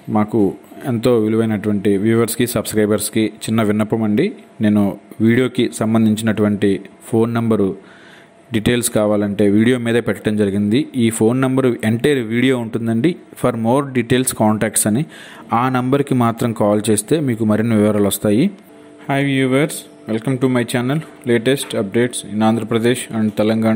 మాకు ఎంతో విలువైనటువంటి వ్యూవర్స్కి సబ్స్క్రైబర్స్కి చిన్న విన్నపం అండి నేను వీడియోకి సంబంధించినటువంటి ఫోన్ నంబరు డీటెయిల్స్ కావాలంటే వీడియో మీదే పెట్టడం జరిగింది ఈ ఫోన్ నంబరు ఎంటైర్ వీడియో ఉంటుందండి ఫర్ మోర్ డీటెయిల్స్ కాంటాక్ట్స్ అని ఆ నంబర్కి మాత్రం కాల్ చేస్తే మీకు మరిన్ని వివరాలు వస్తాయి hi viewers welcome to my channel latest updates in Andhra Pradesh and Telangana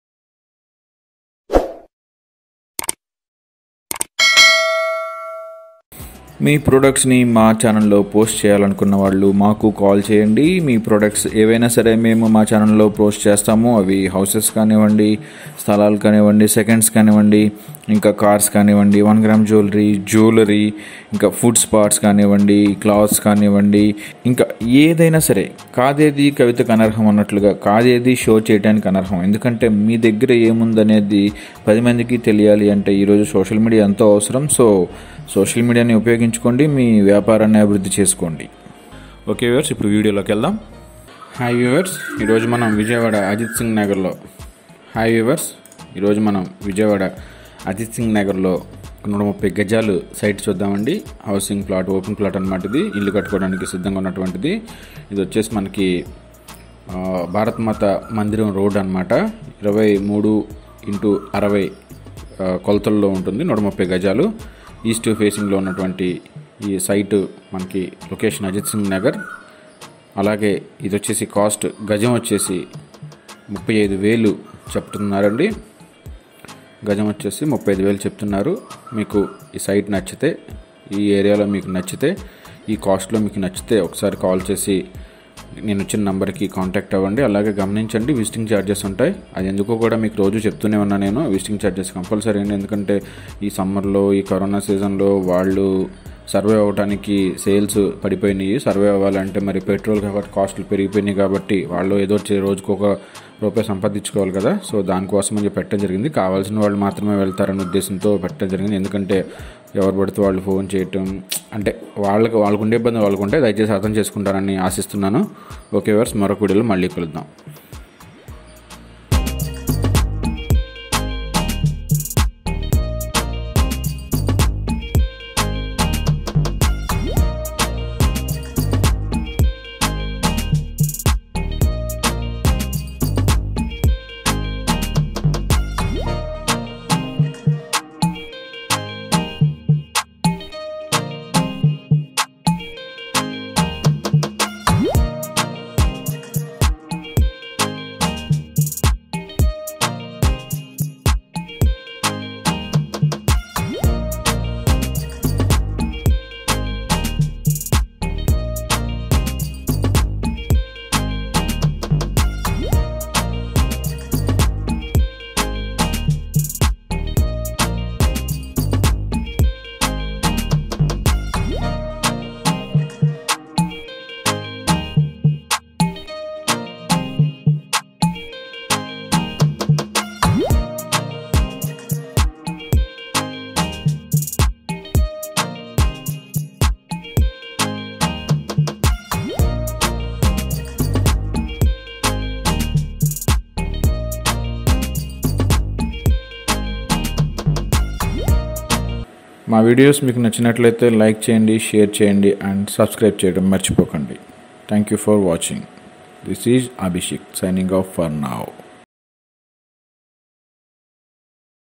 మీ ప్రొడక్ట్స్ని మా ఛానల్లో పోస్ట్ చేయాలనుకున్న వాళ్ళు మాకు కాల్ చేయండి మీ ప్రొడక్ట్స్ ఏవైనా సరే మేము మా ఛానల్లో పోస్ట్ చేస్తాము అవి హౌసెస్ కానివ్వండి స్థలాలు కానివ్వండి సెకండ్స్ కానివ్వండి ఇంకా కార్స్ కానివ్వండి వన్ గ్రామ్ జ్యువెలరీ జ్యువెలరీ ఇంకా ఫుడ్ స్పాట్స్ కానివ్వండి క్లాత్స్ కానివ్వండి ఇంకా ఏదైనా సరే కాదేది కవితకు అనర్హం అన్నట్లుగా కాదేది షో చేయడానికి అనర్హం ఎందుకంటే మీ దగ్గర ఏముందనేది పది మందికి తెలియాలి అంటే ఈరోజు సోషల్ మీడియా ఎంతో అవసరం సో సోషల్ మీడియాని ఉపయోగించుకోండి మీ వ్యాపారాన్ని అభివృద్ధి చేసుకోండి ఓకే వ్యూవర్స్ ఇప్పుడు వీడియోలోకి వెళ్దాం హాయ్ వ్యూవర్స్ ఈరోజు మనం విజయవాడ అజిత్ సింగ్ నగర్లో హాయ్ వ్యూవర్స్ ఈరోజు మనం విజయవాడ అజిత్ సింగ్ నగర్లో నూట ముప్పై గజాలు సైట్ చూద్దామండి హౌసింగ్ ప్లాట్ ఓపెన్ ప్లాట్ అనమాట ఇది ఇల్లు కట్టుకోవడానికి సిద్ధంగా ఉన్నటువంటిది ఇది వచ్చేసి మనకి ఆ, భారత్ మాత మందిరం రోడ్ అనమాట ఇరవై మూడు ఇంటూ అరవై ఆ, కొలతల్లో ఉంటుంది నూట ముప్పై గజాలు ఈస్ట్ ఫేసింగ్లో ఉన్నటువంటి ఈ సైట్ మనకి లొకేషన్ అజిత్ సింగ్ నగర్ అలాగే ఇది వచ్చేసి కాస్ట్ గజం వచ్చేసి ముప్పై ఐదు వేలు చెప్తున్నారండి గజం వచ్చేసి ముప్పై ఐదు వేలు చెప్తున్నారు మీకు ఈ సైట్ నచ్చితే ఈ ఏరియాలో మీకు నచ్చితే ఈ కాస్ట్లో మీకు నచ్చితే ఒకసారి కాల్ చేసి నేను వచ్చిన నంబర్కి కాంటాక్ట్ అవ్వండి అలాగే గమనించండి విజిటింగ్ ఛార్జెస్ ఉంటాయి అది ఎందుకో కూడా మీకు రోజు చెప్తూనే ఉన్నా నేను విజిటింగ్ ఛార్జెస్ కంపల్సరీ అండి ఎందుకంటే ఈ సమ్మర్లో ఈ కరోనా సీజన్లో వాళ్ళు సర్వే అవ్వడానికి సేల్స్ పడిపోయినాయి సర్వే అవ్వాలంటే మరి పెట్రోల్ కాబట్టి కాస్టులు పెరిగిపోయినాయి కాబట్టి వాళ్ళు ఏదో చే- రోజుకు ఒక రూపాయి సంపాదించుకోవాలి కదా సో దానికోసం అని చెప్పి పెట్టడం జరిగింది కావాల్సిన వాళ్ళు మాత్రమే వెళ్తారనే ఉద్దేశంతో పెట్టడం జరిగింది ఎందుకంటే ఎవరు పడితే వాళ్ళు ఫోన్ చేయటం అంటే వాళ్ళకి వాళ్ళకు ఉండే ఇబ్బంది వాళ్ళకు ఉంటే దయచేసి అర్థం చేసుకుంటారని ఆశిస్తున్నాను ఓకే వర్స్ మరొక వీడియోలో మళ్ళీ కలుద్దాం మా వీడియోస్ మీకు నచ్చినట్లయితే లైక్ చేయండి షేర్ చేయండి అండ్ సబ్స్క్రైబ్ చేయడం మర్చిపోకండి thank you for watching this is Abhishek signing off for now